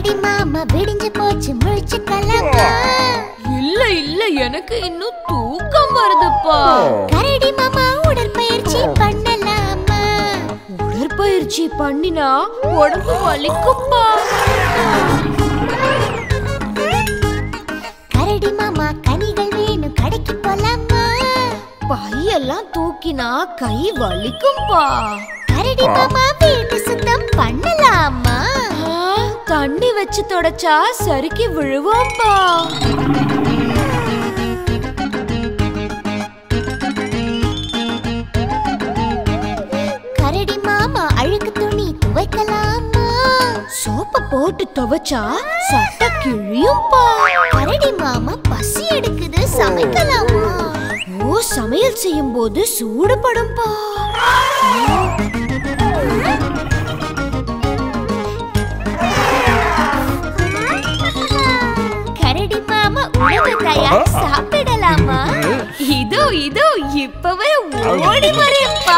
கரடி மாமா விடிஞ்சு போச்சு முழிச்சுக்கலாமா இல்ல இல்ல எனக்கு இன்னும் தூக்கம் வருதுப்பா கரடி மாமா உடற்பயிற்சி பண்ணலாமா உடற்பயிற்சி பண்ணினா உடம்பு வலிக்கும்பா கரடி மாமா கனிகள் வேணும் கடைக்கு போலாமா பையெல்லாம் தூக்கினா கை வலிக்கும்பா கரடி மாமா வீட்டு சுத்தம் பண்ணலாமா ஆ, தண்ணி வச்சு தொடச்சா சறுக்கி விழுவோம்பா கரடி மாமா அழுக்கு துணி துவைக்கலாமா சோப்ப போட்டு துவைச்சா சட்டை கிழியும்பா கரடி மாமா பசி எடுக்குது சமைக்கலாமா ஓ சமையல் செய்யும் போது சூடுபடும்பா கரடி மாமா உணவு தயார் சாப்பிடலாமா இதோ இதோ இப்பவே ஓடி வரேன்ப்பா